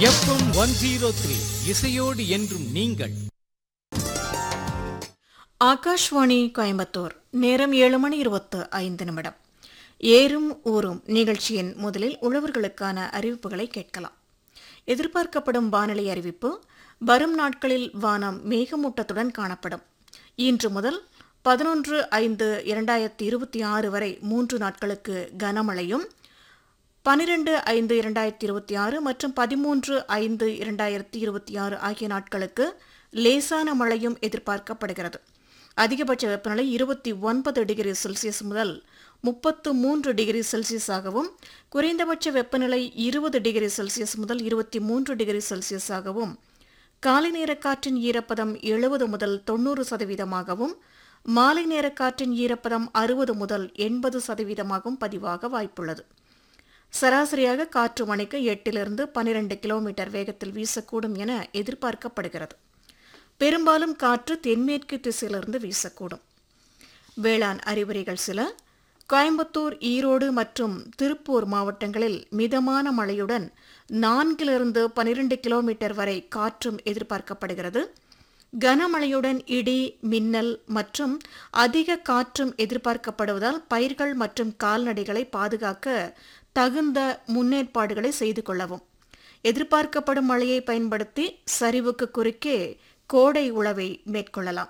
FM one zero three இசையோடு என்றும் நீங்கள் ஆகாஷ்வாணி கோயம்புத்தூர் நேரம் ஏழு மணி இருபத்து ஐந்து நிமிடம் ஏறும் ஊரும் நிகழ்ச்சியின் முதலில் உழவர்களுக்கான அறிவிப்புகளை கேட்கலாம் எதிர்பார்க்கப்படும் வானிலை அறிவிப்பு வரும் நாட்களில் வானம் மேகமூட்டத்துடன் காணப்படும் இன்று முதல் பதினொன்று ஐந்து இரண்டாயிரத்தி இருபத்தி ஆறு வரை மூன்று நாட்களுக்கு கனமழையும் பனிரெண்டு ஐந்து இரண்டாயிரத்தி இருபத்தி ஆறு மற்றும் பதிமூன்று ஐந்து இரண்டாயிரத்தி இருபத்தி ஆறு ஆகிய நாட்களுக்கு லேசான மழையும் எதிர்பார்க்கப்படுகிறது அதிகபட்ச வெப்பநிலை இருபத்தி ஒன்பது டிகிரி செல்சியஸ் முதல் முப்பத்து மூன்று டிகிரி செல்சியஸாகவும் குறைந்தபட்ச வெப்பநிலை இருபது டிகிரி செல்சியஸ் முதல் இருபத்தி மூன்று டிகிரி செல்சியஸாகவும் காலை நேர காற்றின் ஈரப்பதம் எழுபது முதல் தொண்ணூறு சதவீதமாகவும் மாலை நேர காற்றின் ஈரப்பதம் அறுபது முதல் எண்பது சதவீதமாகவும் பதிவாக வாய்ப்புள்ளது சராசரியாக காற்று மணிக்கு எட்டிலிருந்து பனிரெண்டு கிலோமீட்டர் வேகத்தில் வீசக்கூடும் என எதிர்பார்க்கப்படுகிறது பெரும்பாலும் காற்று தென்மேற்கு திசையிலிருந்து வீசக்கூடும் வேளாண் அறிவுரைகள் சில கோயம்புத்தூர் ஈரோடு மற்றும் திருப்பூர் மாவட்டங்களில் மிதமான மழையுடன் நான்கிலிருந்து பனிரெண்டு கிலோமீட்டர் வரை காற்றும் எதிர்பார்க்கப்படுகிறது கனமழையுடன் இடி மின்னல் மற்றும் அதிக காற்றும் எதிர்பார்க்கப்படுவதால் பயிர்கள் மற்றும் கால்நடைகளை பாதுகாக்க தகுந்த முன்னேற்பாடுகளை செய்து கொள்ளவும் எதிர்பார்க்கப்படும் மழையை பயன்படுத்தி சரிவுக்கு குறுக்கே கோடை உழவை மேற்கொள்ளலாம்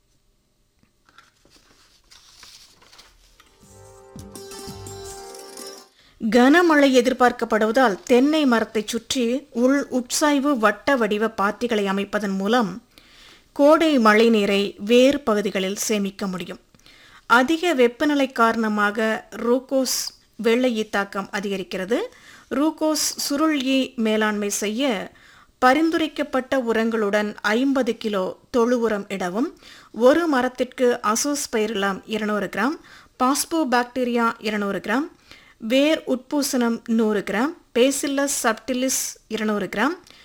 கனமழை எதிர்பார்க்கப்படுவதால் தென்னை மரத்தை சுற்றி உள் உட்சாய்வு வட்ட வடிவ பாத்திகளை அமைப்பதன் மூலம் கோடை மழை நீரை வேறு பகுதிகளில் சேமிக்க முடியும் அதிக வெப்பநிலை காரணமாக ரூகோஸ் வெள்ளை ஈ தாக்கம் அதிகரிக்கிறது ரூகோஸ் சுருள் ஈ மேலாண்மை செய்ய பரிந்துரைக்கப்பட்ட உரங்களுடன் ஐம்பது கிலோ தொழு உரம் இடவும் ஒரு மரத்திற்கு அசோஸ்பைரிலாம் இருநூறு கிராம் பாஸ்போ பாக்டீரியா இருநூறு கிராம் வேர் உட்பூசணம் நூறு கிராம் பேசில்லஸ் சப்டிலிஸ் இருநூறு கிராம்